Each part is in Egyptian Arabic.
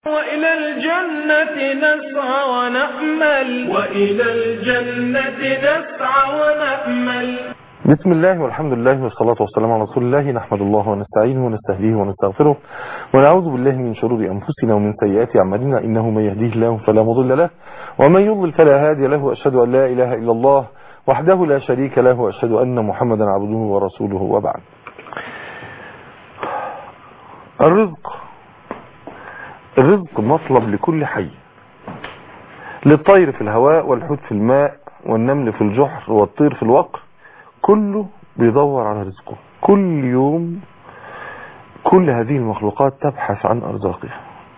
وإلى الجنة نسعى ونأمل وإلى الجنة نسعى ونأمل بسم الله والحمد لله والصلاة والسلام على رسول الله نحمد الله ونستعينه ونستهديه ونستغفره ونعوذ بالله من شرور أنفسنا ومن سيئات أعمالنا إنه من يهديه الله فلا مضل له ومن يضلل فلا هادي له وأشهد أن لا إله إلا الله وحده لا شريك له وأشهد أن محمدا عبده ورسوله وبعد الرزق الرزق مطلب لكل حي للطير في الهواء والحوت في الماء والنمل في الجحر والطير في الوقر كله بيدور على رزقه كل يوم كل هذه المخلوقات تبحث عن أرزاقها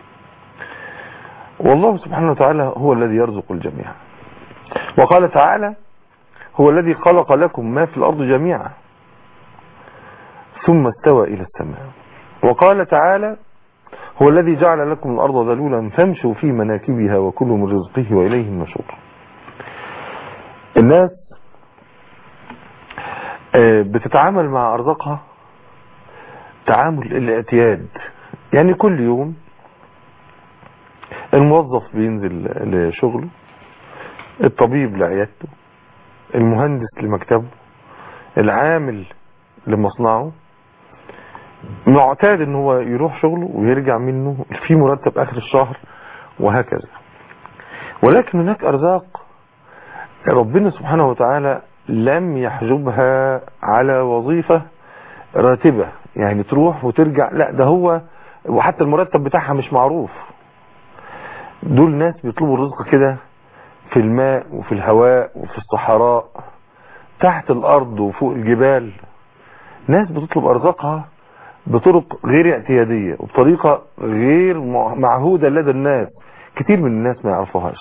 والله سبحانه وتعالى هو الذي يرزق الجميع وقال تعالى هو الذي خلق لكم ما في الأرض جميعا ثم استوى إلى السماء وقال تعالى هو الذي جعل لكم الأرض ذلولا فامشوا في مناكبها وكلوا من رزقه وإليه النشور الناس بتتعامل مع أرزاقها تعامل الاعتياد يعني كل يوم الموظف بينزل لشغله الطبيب لعيادته المهندس لمكتبه العامل لمصنعه معتاد ان هو يروح شغله ويرجع منه في مرتب اخر الشهر وهكذا ولكن هناك ارزاق ربنا سبحانه وتعالى لم يحجبها على وظيفة راتبة يعني تروح وترجع لا ده هو وحتى المرتب بتاعها مش معروف دول ناس بيطلبوا الرزق كده في الماء وفي الهواء وفي الصحراء تحت الارض وفوق الجبال ناس بتطلب ارزاقها بطرق غير اعتيادية وبطريقة غير معهودة لدى الناس كتير من الناس ما يعرفوهاش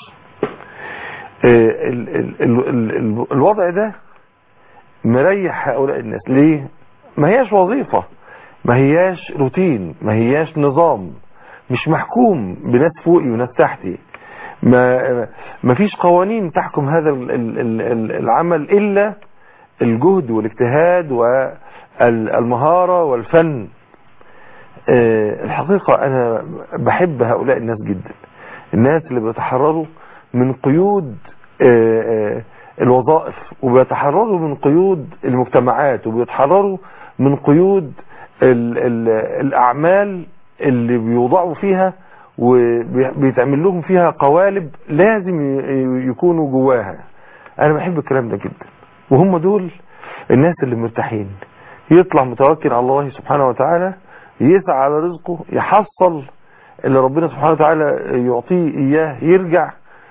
ال ال ال ال الوضع ده مريح هؤلاء الناس ليه ما هياش وظيفة ما هياش روتين ما هياش نظام مش محكوم بناس فوقي وناس تحتي ما ما فيش قوانين تحكم هذا العمل إلا الجهد والاجتهاد والمهارة والفن الحقيقة أنا بحب هؤلاء الناس جدا الناس اللي بيتحرروا من قيود الوظائف وبيتحرروا من قيود المجتمعات وبيتحرروا من قيود ال ال الأعمال اللي بيوضعوا فيها وبيتعمل لهم فيها قوالب لازم يكونوا جواها أنا بحب الكلام ده جدا وهم دول الناس اللي مرتاحين يطلع متوكل على الله سبحانه وتعالى يسعى على رزقه يحصل اللي ربنا سبحانه وتعالى يعطيه إياه يرجع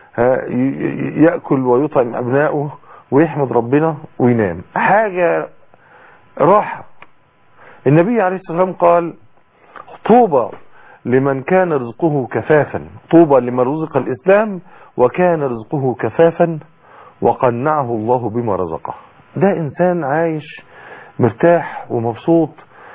يأكل ويطعم أبنائه ويحمد ربنا وينام حاجة راحة النبي عليه الصلاة والسلام قال طوبى لمن كان رزقه كفافا طوبى لمن رزق الإسلام وكان رزقه كفافا وقنعه الله بما رزقه ده إنسان عايش مرتاح ومبسوط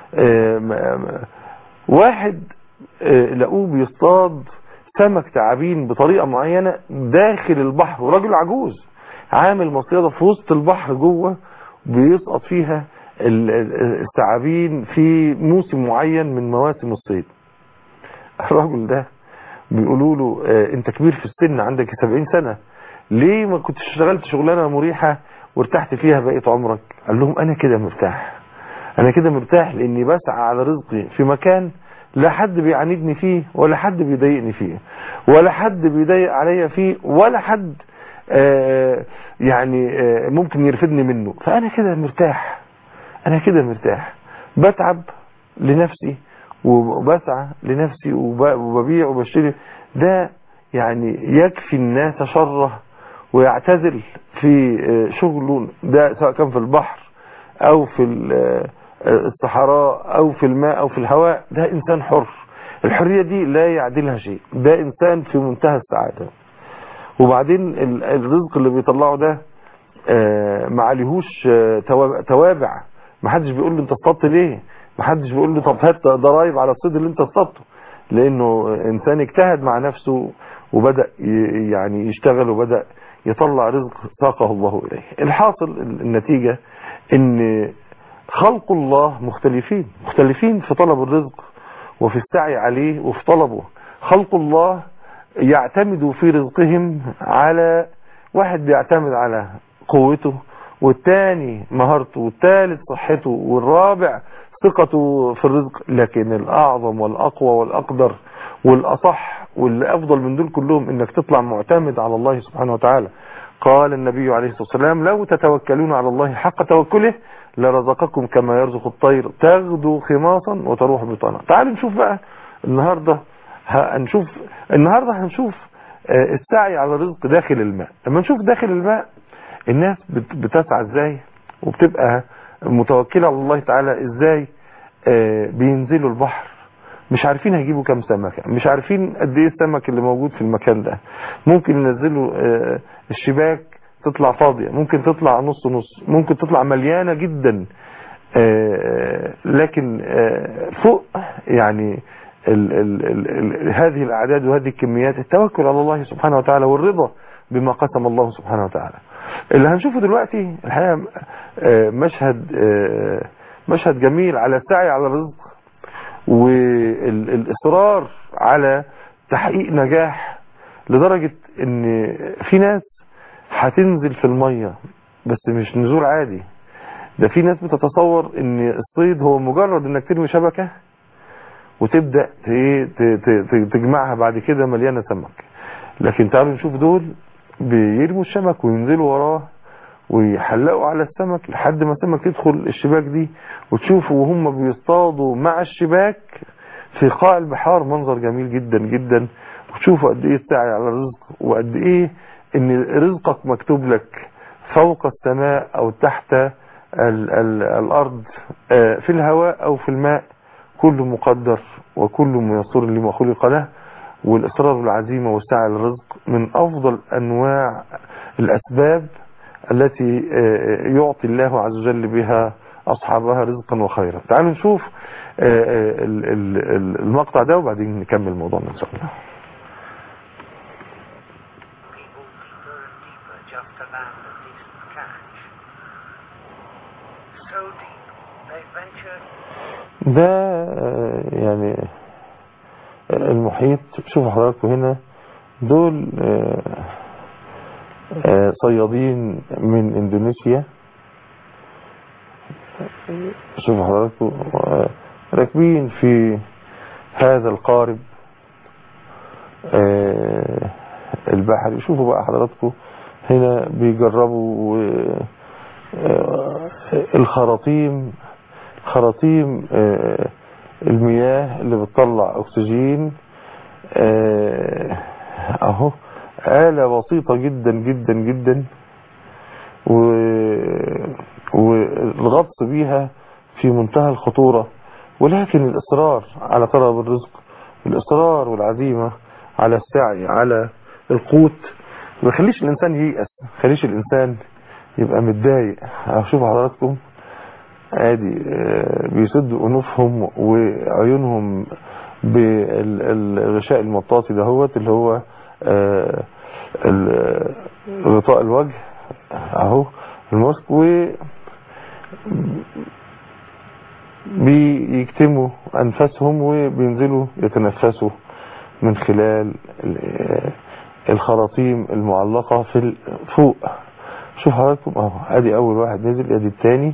واحد لقوه بيصطاد سمك تعابين بطريقة معينة داخل البحر وراجل عجوز عامل مصيدة في وسط البحر جوه بيسقط فيها التعابين في موسم معين من مواسم الصيد الراجل ده بيقولوا له انت كبير في السن عندك 70 سنة ليه ما كنتش اشتغلت شغلانة مريحة وارتحت فيها بقيت عمرك قال لهم انا كده مرتاح انا كده مرتاح لاني بسعى على رزقي في مكان لا حد بيعاندني فيه ولا حد بيضايقني فيه ولا حد بيضايق عليا فيه ولا حد آه يعني آه ممكن يرفدني منه فانا كده مرتاح انا كده مرتاح بتعب لنفسي وبسعى لنفسي وببيع وبشتري ده يعني يكفي الناس شره ويعتزل في شغله ده سواء كان في البحر او في الصحراء او في الماء او في الهواء ده انسان حر الحرية دي لا يعدلها شيء ده انسان في منتهى السعادة وبعدين الرزق اللي بيطلعه ده ما عليهوش توابع ما حدش بيقول له انت اصطدت ليه ما حدش بيقول له طب هات ضرايب على الصيد اللي انت اصطدته لانه انسان اجتهد مع نفسه وبدأ يعني يشتغل وبدأ يطلع رزق ساقه الله اليه الحاصل النتيجة ان خلق الله مختلفين مختلفين في طلب الرزق وفي السعي عليه وفي طلبه خلق الله يعتمدوا في رزقهم على واحد بيعتمد على قوته والتاني مهارته والتالت صحته والرابع ثقته في الرزق لكن الأعظم والأقوى والأقدر والأصح والأفضل من دول كلهم إنك تطلع معتمد على الله سبحانه وتعالى قال النبي عليه الصلاة والسلام لو تتوكلون على الله حق توكله لرزقكم كما يرزق الطير تغدو خماصا وتروح بطانا تعالوا نشوف بقى النهاردة هنشوف النهاردة هنشوف السعي على الرزق داخل الماء لما نشوف داخل الماء الناس بتسعى ازاي وبتبقى متوكلة على الله تعالى ازاي بينزلوا البحر مش عارفين هيجيبوا كام سمكة مش عارفين قد ايه السمك اللي موجود في المكان ده ممكن ينزلوا الشباك تطلع فاضية ممكن تطلع نص نص ممكن تطلع مليانة جدا لكن فوق يعني ال ال ال ال هذه الأعداد وهذه الكميات التوكل على الله سبحانه وتعالى والرضا بما قسم الله سبحانه وتعالى اللي هنشوفه دلوقتي الحقيقة مشهد مشهد جميل على السعي على الرزق والإصرار على تحقيق نجاح لدرجة ان في ناس هتنزل في المية بس مش نزول عادي ده في ناس بتتصور ان الصيد هو مجرد انك ترمي شبكة وتبدأ تجمعها بعد كده مليانة سمك لكن تعالوا نشوف دول بيرموا الشبك وينزلوا وراه ويحلقوا على السمك لحد ما السمك يدخل الشباك دي وتشوفوا وهم بيصطادوا مع الشباك في قاع البحار منظر جميل جدا جدا وتشوفوا قد ايه السعي على الرزق وقد ايه ان رزقك مكتوب لك فوق السماء او تحت ال ال الارض في الهواء او في الماء كل مقدر وكل ميسور لما خلق له والاصرار والعزيمة والسعي على الرزق من افضل انواع الاسباب التي يعطي الله عز وجل بها اصحابها رزقا وخيرا تعالوا نشوف المقطع ده وبعدين نكمل موضوعنا ان شاء الله ده يعني المحيط شوفوا حضراتكم هنا دول صيادين من اندونيسيا شوفوا حضراتكم راكبين في هذا القارب البحري شوفوا بقى حضراتكم هنا بيجربوا الخراطيم خراطيم المياه اللي بتطلع اكسجين اهو آلة بسيطة جدا جدا جدا والغطس بيها في منتهى الخطورة ولكن الإصرار على طلب الرزق الإصرار والعزيمة على السعي على القوت ما يخليش الإنسان ييأس ما يخليش الإنسان يبقى متضايق شوفوا حضراتكم عادي بيسدوا أنوفهم وعيونهم بالغشاء المطاطي دهوت اللي هو غطاء الوجه اهو الماسك و بيكتموا انفاسهم وبينزلوا يتنفسوا من خلال الخراطيم المعلقة في فوق شوف حضراتكم اهو ادي اول واحد نزل ادي التاني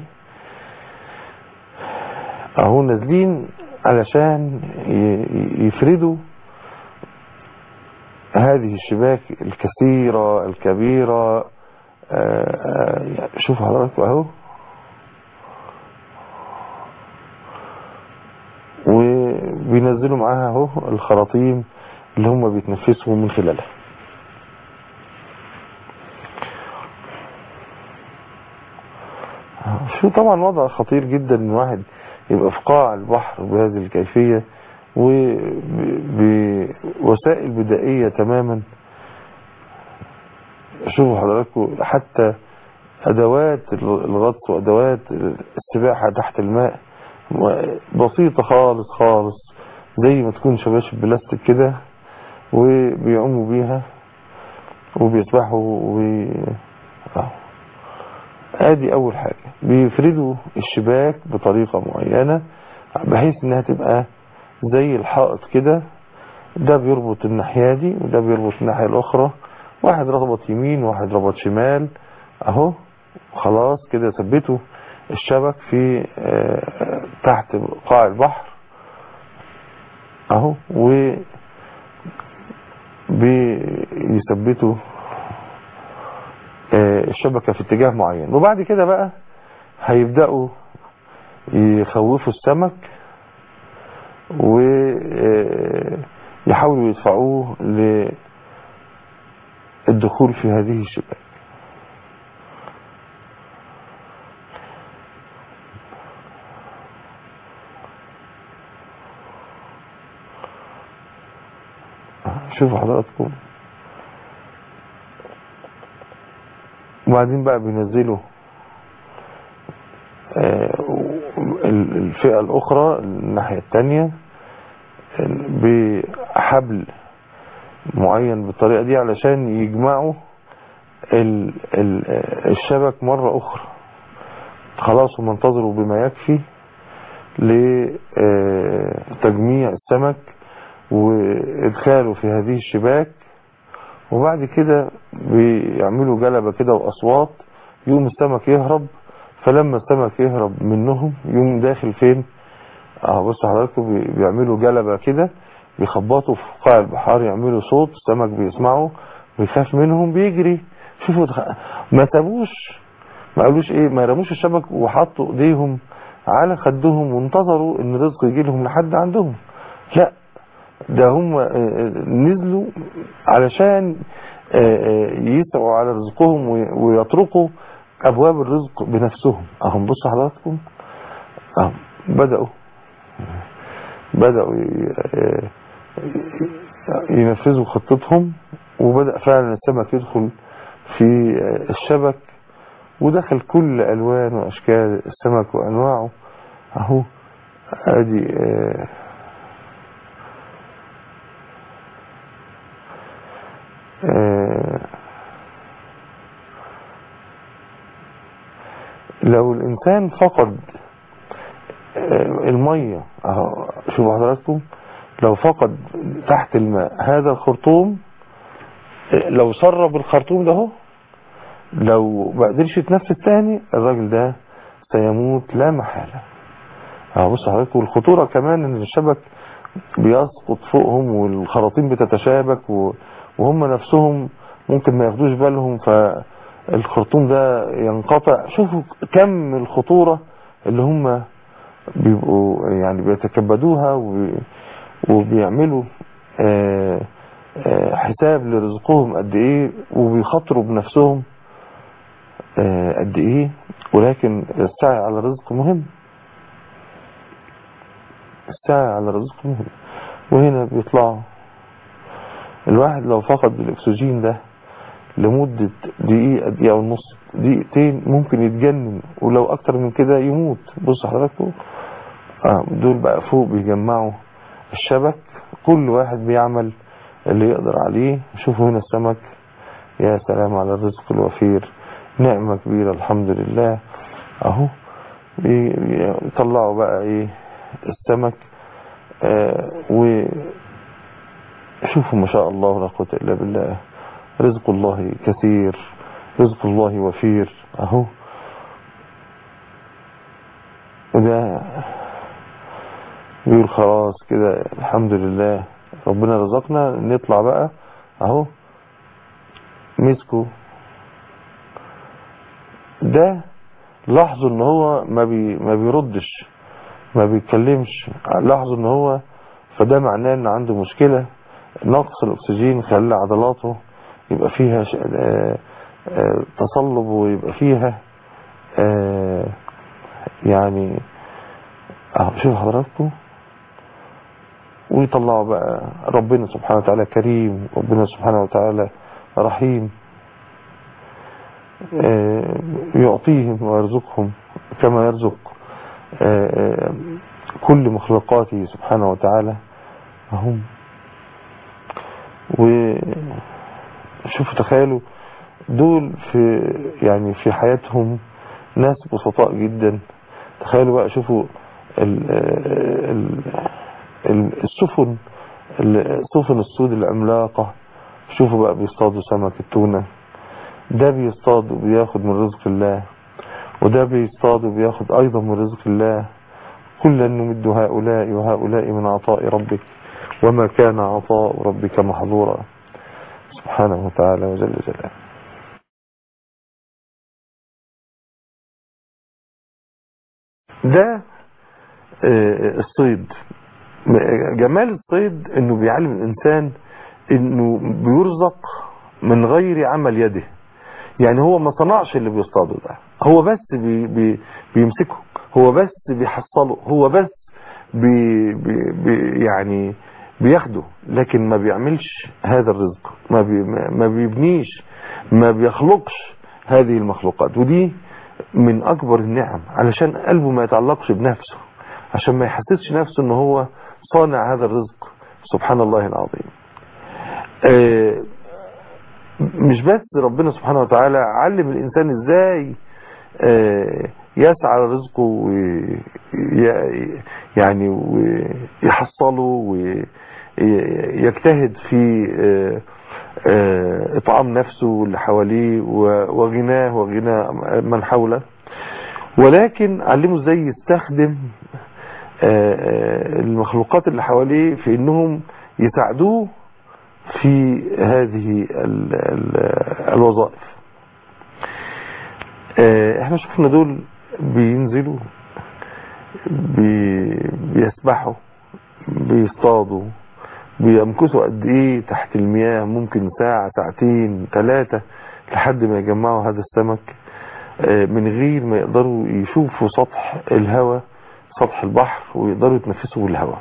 اهو نازلين علشان يفردوا هذه الشباك الكثيرة الكبيرة شوف حضراتكم اهو وبينزلوا معاها اهو الخراطيم اللي هم بيتنفسوا من خلالها شو طبعا وضع خطير جدا ان واحد يبقى في قاع البحر بهذه الكيفية وبوسائل بدائية تماما شوفوا حضراتكم حتى ادوات الغطس وادوات السباحة تحت الماء بسيطة خالص خالص زي ما تكون شباشب بلاستيك كده وبيعوموا بيها وبيسبحوا و ادي اول حاجة بيفردوا الشباك بطريقة معينة بحيث انها تبقى زي الحائط كده ده بيربط الناحية دي وده بيربط الناحية الأخرى واحد ربط يمين واحد ربط شمال اهو خلاص كده ثبتوا الشبك في آه، تحت قاع البحر اهو و بيثبتوا آه، الشبكة في اتجاه معين وبعد كده بقى هيبدأوا يخوفوا السمك ويحاولوا يدفعوه للدخول في هذه الشباك شوفوا حضراتكم وبعدين بقى بينزلوا آه، ال- الفئة الأخرى الناحية التانية بحبل معين بالطريقة دي علشان يجمعوا ال- ال- الشبك مرة أخرى خلاص هم انتظروا بما يكفي لتجميع السمك وإدخاله في هذه الشباك وبعد كده بيعملوا جلبة كده وأصوات يقوم السمك يهرب فلما السمك يهرب منهم يقوم داخل فين اه بص حضراتكم بي- بيعملوا جلبة كده بيخبطوا في قاع البحار يعملوا صوت السمك بيسمعه بيخاف منهم بيجري شوفوا دخ- ما سابوش ما قالوش ايه ما رموش الشبك وحطوا ايديهم على خدهم وانتظروا ان الرزق يجي لهم لحد عندهم لا ده هم آه، آه، نزلوا علشان آه، آه، يسعوا على رزقهم وي- ويطرقوا ابواب الرزق بنفسهم اهم بصوا حضراتكم اهم بدأوا بدأوا ي- آه، ينفذوا خطتهم وبدأ فعلا السمك يدخل في آه، الشبك ودخل كل ألوان وأشكال السمك وأنواعه أهو ادي آه، آه، لو الإنسان فقد آه، المية أهو شوفوا حضراتكم لو فقد تحت الماء هذا الخرطوم آه، لو سرب الخرطوم ده اهو لو ما قدرش يتنفس تاني الراجل ده سيموت لا محالة اهو بص حضرتك والخطورة كمان ان الشبك بيسقط فوقهم والخراطيم بتتشابك و- وهم نفسهم ممكن ما ياخدوش بالهم فالخرطوم ده ينقطع شوفوا كم الخطورة اللي هم بيبقوا يعني بيتكبدوها وبي- وبيعملوا آه، آه، حساب لرزقهم قد ايه وبيخاطروا بنفسهم آه، قد ايه ولكن السعي على الرزق مهم السعي على الرزق مهم وهنا بيطلعوا الواحد لو فقد الاكسجين ده لمدة دقيقة دقيقة ونص دقيقتين ممكن يتجنن ولو اكتر من كده يموت بص حضراتكم آه دول بقى فوق بيجمعوا الشبك كل واحد بيعمل اللي يقدر عليه شوفوا هنا السمك يا سلام على الرزق الوفير نعمة كبيرة الحمد لله اهو بي- بيطلعوا بقى ايه السمك آه وشوفوا ما شاء الله لا قوة الا بالله رزق الله كثير رزق الله وفير اهو وده بيقول خلاص كده الحمد لله ربنا رزقنا نطلع بقى اهو مسكوا ده لاحظوا ان هو ما بي ما بيردش ما بيتكلمش لاحظوا ان هو فده معناه ان عنده مشكلة نقص الاكسجين خلى عضلاته يبقى فيها ش... آه، آه، تصلب ويبقى فيها آه، يعني اهو شوف حضراتكم ويطلعوا بقى ربنا سبحانه وتعالى كريم ربنا سبحانه وتعالى رحيم آه، يعطيهم ويرزقهم كما يرزق آه، آه، كل مخلوقاته سبحانه وتعالى هم وشوفوا تخيلوا دول في يعني في حياتهم ناس بسطاء جدا تخيلوا بقى شوفوا ال ال ال السفن سفن الصيد العملاقة شوفوا بقى بيصطادوا سمك التونة ده بيصطاد وبياخد من رزق الله وده بيصطاد وبياخد أيضا من رزق الله كلا نمد هؤلاء وهؤلاء من عطاء ربك وما كان عطاء ربك محظورا سبحانه وتعالى وجل جلاله ده الصيد جمال الصيد انه بيعلم الانسان انه بيرزق من غير عمل يده يعني هو ما صنعش اللي بيصطاده ده هو بس بي بي بيمسكه هو بس بيحصله هو بس بي بي بي يعني بياخده لكن ما بيعملش هذا الرزق ما, بي ما بيبنيش ما بيخلقش هذه المخلوقات ودي من اكبر النعم علشان قلبه ما يتعلقش بنفسه عشان ما يحسسش نفسه ان هو صانع هذا الرزق سبحان الله العظيم آه مش بس ربنا سبحانه وتعالى علم الانسان ازاي آه يسعى لرزقه يعني ويحصله ويجتهد في آه اطعام نفسه واللي حواليه وغناه وغنى من حوله ولكن علمه ازاي يستخدم المخلوقات اللي حواليه في انهم يساعدوه في هذه ال ال الوظائف احنا شفنا دول بينزلوا بي بيسبحوا بيصطادوا بيمكثوا قد ايه تحت المياه ممكن ساعة ساعتين ثلاثة لحد ما يجمعوا هذا السمك من غير ما يقدروا يشوفوا سطح الهواء سطح البحر ويقدروا يتنفسوا بالهواء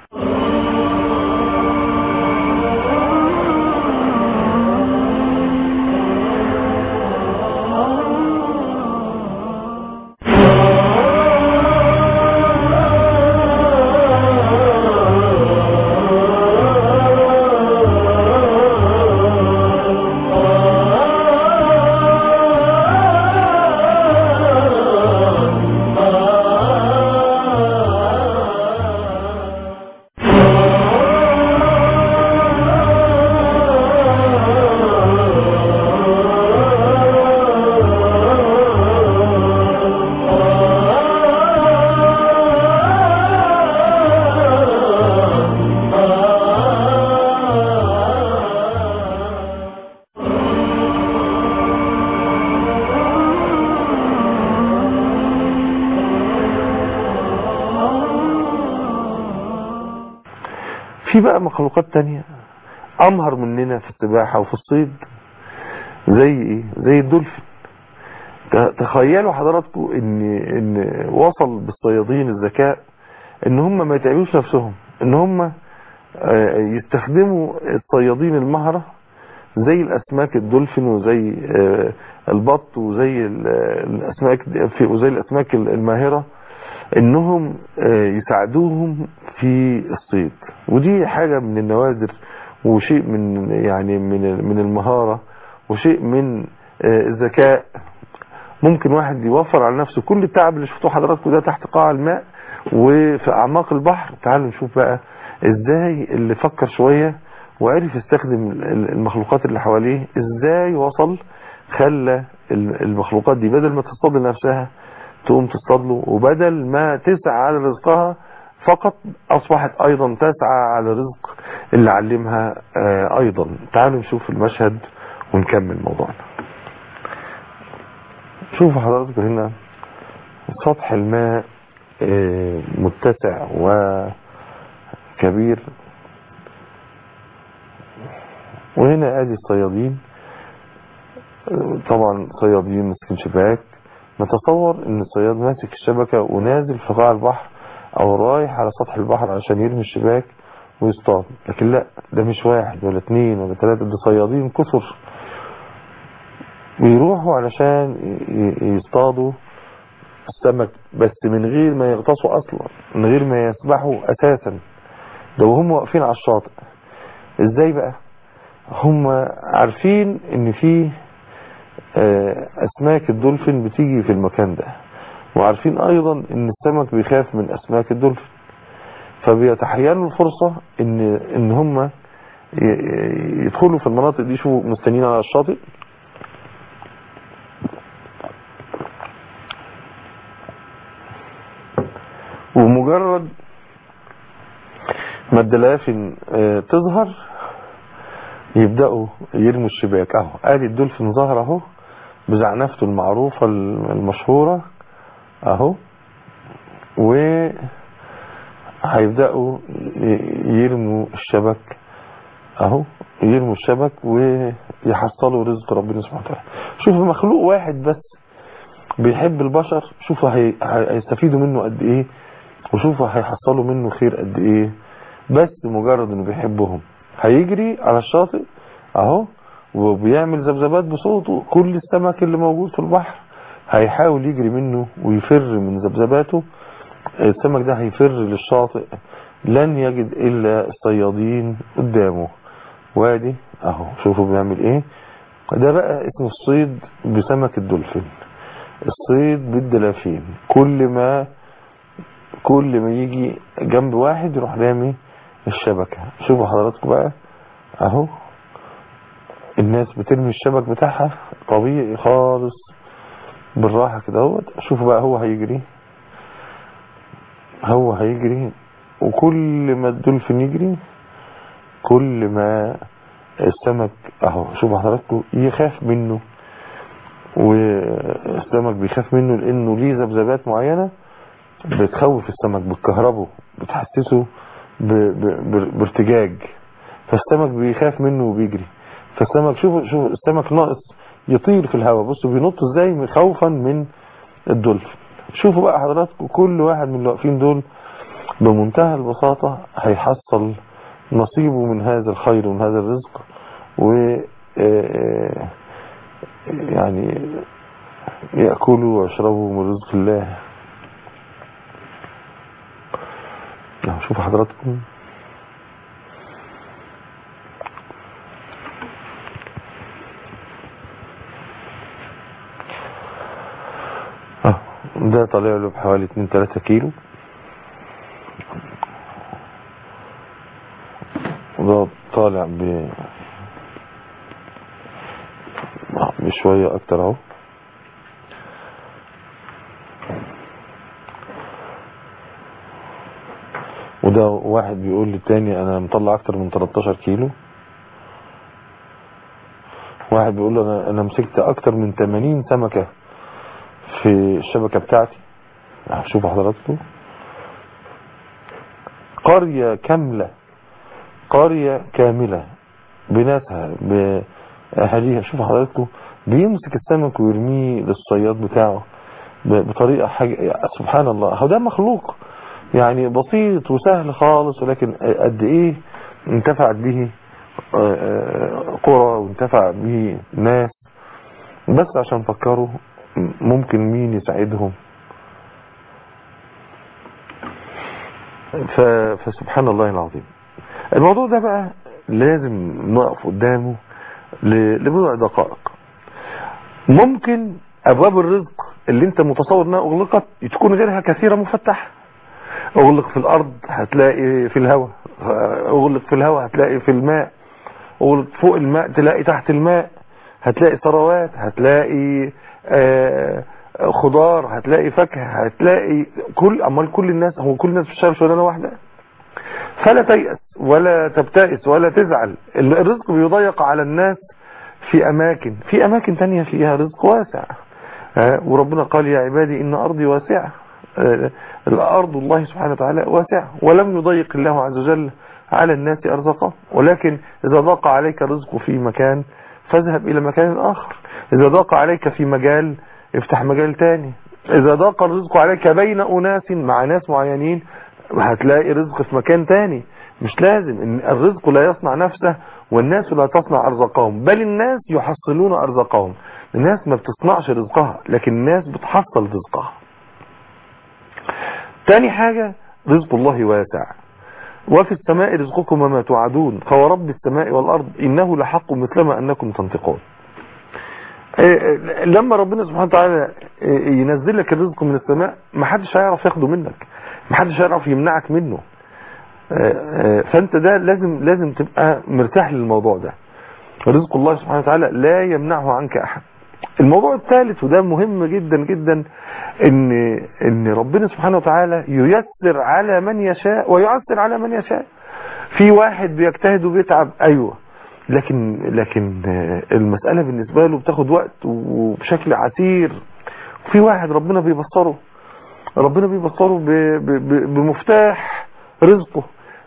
في بقى مخلوقات تانية امهر مننا في السباحة وفي الصيد زي ايه زي الدولفين تخيلوا حضراتكم ان ان وصل بالصيادين الذكاء ان هم ما يتعبوش نفسهم ان هم يستخدموا الصيادين المهرة زي الاسماك الدولفين وزي البط وزي الاسماك وزي الاسماك الماهرة انهم يساعدوهم في الصيد ودي حاجة من النوادر وشيء من يعني من من المهارة وشيء من الذكاء ممكن واحد يوفر على نفسه كل التعب اللي شفتوه حضراتكم ده تحت قاع الماء وفي اعماق البحر تعالوا نشوف بقى ازاي اللي فكر شوية وعرف يستخدم المخلوقات اللي حواليه ازاي وصل خلى المخلوقات دي بدل ما تصطاد لنفسها تقوم تصطاد له وبدل ما تسعى على رزقها فقط اصبحت ايضا تسعى على رزق اللي علمها ايضا تعالوا نشوف المشهد ونكمل موضوعنا شوفوا حضراتكم هنا سطح الماء متسع وكبير وهنا ادي الصيادين طبعا صيادين ماسكين شباك نتصور ان الصياد ماسك الشبكة ونازل في قاع البحر او رايح على سطح البحر عشان يرمي الشباك ويصطاد لكن لا ده مش واحد ولا اتنين ولا تلاتة ده صيادين كثر ويروحوا علشان يصطادوا السمك بس من غير ما يغطسوا اصلا من غير ما يسبحوا اساسا ده وهم واقفين على الشاطئ ازاي بقى هم عارفين ان فيه اسماك الدولفين بتيجي في المكان ده وعارفين ايضا ان السمك بيخاف من اسماك الدولفين فبيتحينوا الفرصة ان ان هم يدخلوا في المناطق دي شو مستنيين على الشاطئ ومجرد ما الدلافن تظهر يبدأوا يرموا الشباك اهو ادي الدولفين ظهر اهو بزعنفته المعروفة المشهورة اهو و هيبدأوا يرموا الشبك اهو يرموا الشبك ويحصلوا رزق ربنا سبحانه وتعالى شوف مخلوق واحد بس بيحب البشر شوفوا هي... هيستفيدوا منه قد ايه وشوفوا هيحصلوا منه خير قد ايه بس مجرد انه بيحبهم هيجري على الشاطئ اهو وبيعمل ذبذبات بصوته كل السمك اللي موجود في البحر هيحاول يجري منه ويفر من ذبذباته السمك ده هيفر للشاطئ لن يجد الا الصيادين قدامه وادي اهو شوفوا بيعمل ايه ده بقى اسمه الصيد بسمك الدولفين الصيد بالدلافين كل ما كل ما يجي جنب واحد يروح رامي الشبكة شوفوا حضراتكم بقى اهو الناس بترمي الشبك بتاعها طبيعي خالص بالراحة كده اهوت شوفوا بقى هو هيجري هو هيجري وكل ما الدولفين يجري كل ما السمك اهو شوفوا حضراتكم يخاف منه والسمك بيخاف منه لانه ليه ذبذبات معينة بتخوف السمك بتكهربه بتحسسه ب... ب... بارتجاج فالسمك بيخاف منه وبيجري فالسمك شوفوا شوفوا السمك ناقص يطير في الهواء بصوا بينط ازاي خوفا من الدولفين شوفوا بقى حضراتكم كل واحد من اللي واقفين دول بمنتهى البساطة هيحصل نصيبه من هذا الخير ومن هذا الرزق و يعني يأكلوا ويشربوا من رزق الله شوفوا حضراتكم ده طالع له بحوالي 2 3 كيلو وده طالع ب بشوية اكتر اهو وده واحد بيقول للتاني انا مطلع اكتر من 13 كيلو واحد بيقول له انا انا مسكت اكتر من 80 سمكة في الشبكة بتاعتي شوفوا حضراتكم قرية كاملة قرية كاملة بناسها بأهاليها شوفوا حضراتكم بيمسك السمك ويرميه للصياد بتاعه بطريقة حاجة سبحان الله هو ده مخلوق يعني بسيط وسهل خالص ولكن قد ايه انتفعت به قرى وانتفع به ناس بس عشان فكروا ممكن مين يساعدهم فسبحان الله العظيم الموضوع ده بقى لازم نقف قدامه لبضع دقائق ممكن ابواب الرزق اللي انت متصور انها اغلقت تكون غيرها كثيرة مفتحة اغلق في الارض هتلاقي في الهواء اغلق في الهواء هتلاقي في الماء اغلق فوق الماء تلاقي تحت الماء هتلاقي ثروات هتلاقي آه خضار هتلاقي فاكهه هتلاقي كل امال كل الناس هو كل الناس بتشتغل شغلانه واحده فلا تيأس ولا تبتئس ولا تزعل الرزق بيضيق على الناس في اماكن في اماكن تانية فيها رزق واسع آه وربنا قال يا عبادي ان ارضي واسعه آه الارض الله سبحانه وتعالى واسعه ولم يضيق الله عز وجل على الناس ارزقه ولكن اذا ضاق عليك الرزق في مكان فاذهب الى مكان اخر اذا ضاق عليك في مجال افتح مجال تاني اذا ضاق الرزق عليك بين اناس مع ناس معينين هتلاقي رزق في مكان تاني مش لازم ان الرزق لا يصنع نفسه والناس لا تصنع ارزاقهم بل الناس يحصلون ارزاقهم الناس ما بتصنعش رزقها لكن الناس بتحصل رزقها تاني حاجة رزق الله واسع وفي السماء رزقكم وما توعدون فورب السماء والأرض إنه لحق مثلما أنكم تنطقون لما ربنا سبحانه وتعالى ينزل لك الرزق من السماء ما حدش هيعرف ياخده منك ما حدش هيعرف يمنعك منه فانت ده لازم لازم تبقى مرتاح للموضوع ده رزق الله سبحانه وتعالى لا يمنعه عنك احد الموضوع الثالث وده مهم جدا جدا ان ان ربنا سبحانه وتعالى ييسر على من يشاء ويعسر على من يشاء في واحد بيجتهد وبيتعب ايوه لكن لكن المسألة بالنسبة له بتاخد وقت وبشكل عسير في واحد ربنا بيبصره ربنا بيبصره بمفتاح رزقه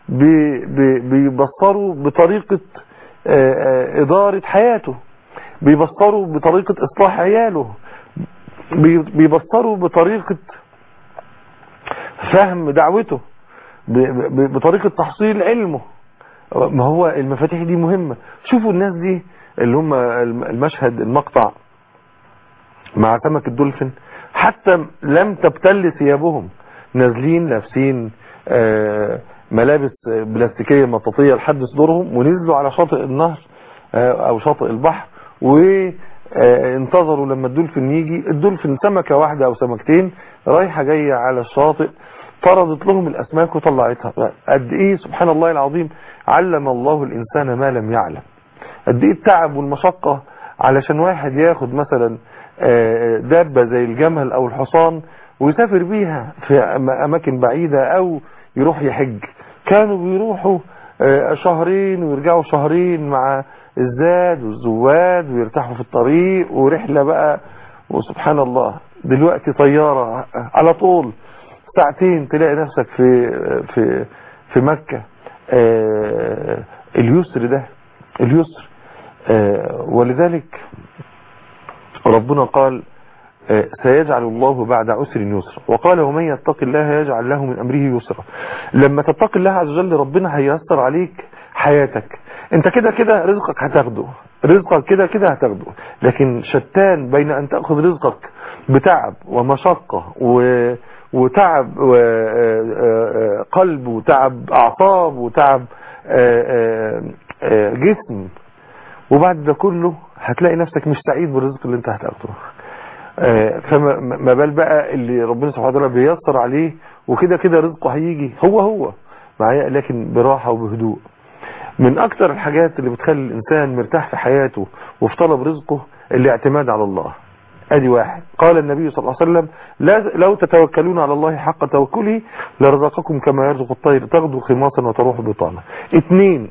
بيبصره بطريقة إدارة حياته بيبصره بطريقة إصلاح عياله بيبصره بطريقة فهم دعوته بطريقة تحصيل علمه ما هو المفاتيح دي مهمة شوفوا الناس دي اللي هم المشهد المقطع مع سمك الدولفين حتى لم تبتل ثيابهم نازلين لابسين ملابس بلاستيكية مطاطية لحد صدورهم ونزلوا على شاطئ النهر او شاطئ البحر وانتظروا لما الدولفين يجي الدولفين سمكة واحدة او سمكتين رايحة جاية على الشاطئ فرضت لهم الاسماك وطلعتها قد ايه سبحان الله العظيم علم الله الانسان ما لم يعلم قد ايه التعب والمشقة علشان واحد ياخد مثلا دابة زي الجمل او الحصان ويسافر بيها في اماكن بعيدة او يروح يحج كانوا بيروحوا شهرين ويرجعوا شهرين مع الزاد والزواد ويرتاحوا في الطريق ورحلة بقى وسبحان الله دلوقتي طيارة على طول ساعتين تلاقي نفسك في في في مكة اليسر ده اليسر ولذلك ربنا قال سيجعل الله بعد عسر يسرا وقال ومن يتق الله يجعل له من أمره يسرا لما تتق الله عز وجل ربنا هيسر عليك حياتك انت كده كده رزقك هتاخده رزقك كده كده هتاخده لكن شتان بين ان تأخذ رزقك بتعب ومشقة و وتعب قلب وتعب اعصاب وتعب جسم وبعد ده كله هتلاقي نفسك مش سعيد بالرزق اللي انت هتاخده فما بال بقى اللي ربنا سبحانه وتعالى بيسر عليه وكده كده رزقه هيجي هو هو معايا لكن براحة وبهدوء من اكتر الحاجات اللي بتخلي الانسان مرتاح في حياته وفي طلب رزقه الاعتماد على الله ادي واحد قال النبي صلى الله عليه وسلم لو تتوكلون على الله حق توكله لرزقكم كما يرزق الطير تغدو خماصا وتروح بطانا اثنين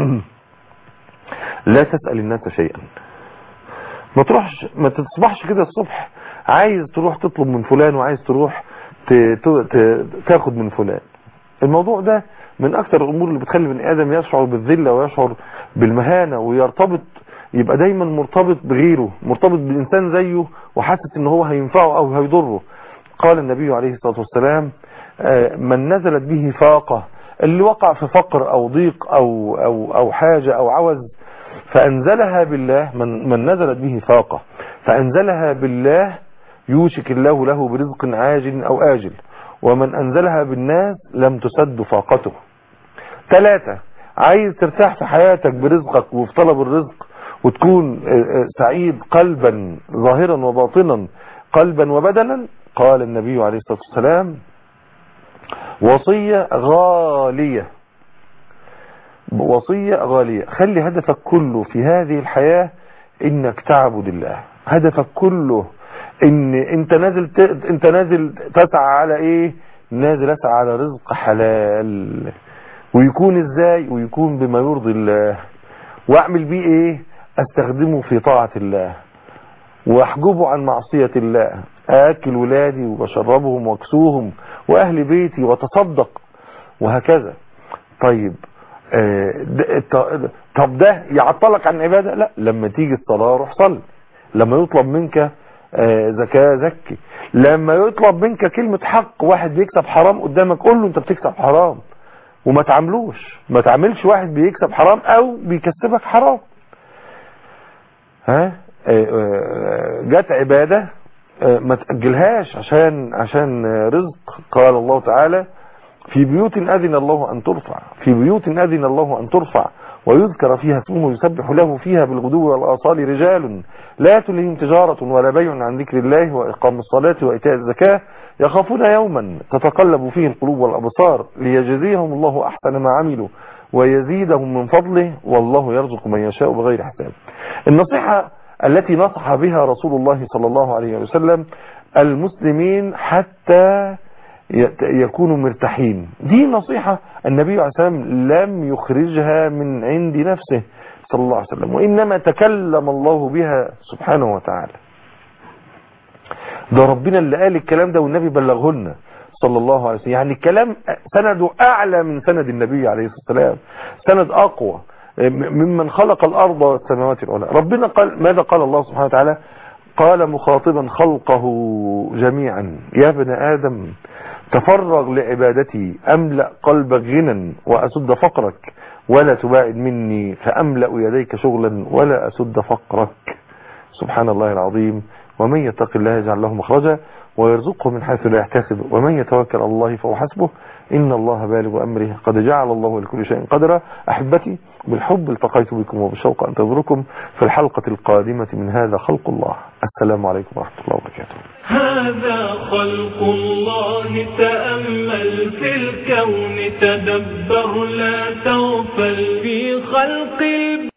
لا تسأل الناس شيئا ما تروحش ما تصبحش كده الصبح عايز تروح تطلب من فلان وعايز تروح تاخد من فلان الموضوع ده من اكتر الامور اللي بتخلي البني ادم يشعر بالذله ويشعر بالمهانه ويرتبط يبقى دايما مرتبط بغيره مرتبط بانسان زيه وحاسس ان هو هينفعه او هيضره قال النبي عليه الصلاه والسلام من نزلت به فاقه اللي وقع في فقر او ضيق او او او حاجه او عوز فانزلها بالله من من نزلت به فاقه فانزلها بالله يوشك الله له برزق عاجل او اجل ومن انزلها بالناس لم تسد فاقته ثلاثة عايز ترتاح في حياتك برزقك وفي طلب الرزق وتكون سعيد قلبا ظاهرا وباطنا قلبا وبدنا قال النبي عليه الصلاة والسلام وصية غالية وصية غالية خلي هدفك كله في هذه الحياة انك تعبد الله هدفك كله ان انت نازل ت... انت نازل تسعى على ايه نازل اسعى على رزق حلال ويكون ازاي ويكون بما يرضي الله واعمل بيه ايه استخدمه في طاعة الله واحجبه عن معصية الله اكل ولادي وبشربهم واكسوهم واهل بيتي وتصدق وهكذا طيب طب ده يعطلك عن العبادة لا لما تيجي الصلاة روح صل لما يطلب منك زكاة زكي لما يطلب منك كلمة حق واحد بيكسب حرام قدامك قول له انت بتكسب حرام وما تعملوش ما تعملش واحد بيكسب حرام او بيكسبك حرام ها جت عبادة ما تأجلهاش عشان عشان رزق قال الله تعالى في بيوت أذن الله أن ترفع في بيوت أذن الله أن ترفع ويذكر فيها اسمه يسبح له فيها بالغدو والآصال رجال لا تلهم تجارة ولا بيع عن ذكر الله وإقام الصلاة وإيتاء الزكاة يخافون يوما تتقلب فيه القلوب والأبصار ليجزيهم الله أحسن ما عملوا ويزيدهم من فضله والله يرزق من يشاء بغير حساب النصيحة التي نصح بها رسول الله صلى الله عليه وسلم المسلمين حتى يكونوا مرتاحين دي نصيحة النبي عليه الصلاة والسلام لم يخرجها من عند نفسه صلى الله عليه وسلم وإنما تكلم الله بها سبحانه وتعالى ده ربنا اللي قال الكلام ده والنبي بلغه لنا صلى الله عليه وسلم يعني الكلام سنده أعلى من سند النبي عليه الصلاة والسلام سند أقوى ممن خلق الأرض والسماوات العلى ربنا قال ماذا قال الله سبحانه وتعالى قال مخاطبا خلقه جميعا يا ابن آدم تفرغ لعبادتي أملأ قلبك غنى وأسد فقرك ولا تباعد مني فأملأ يديك شغلا ولا أسد فقرك سبحان الله العظيم ومن يتق الله يجعل له مخرجا ويرزقه من حيث لا يحتسب ومن يتوكل على الله فهو حسبه إن الله بالغ أمره قد جعل الله لكل شيء قدرا أحبتي بالحب التقيت بكم وبالشوق أنتظركم في الحلقة القادمة من هذا خلق الله السلام عليكم ورحمة الله وبركاته هذا خلق الله تأمل في الكون تدبر لا تغفل في خلق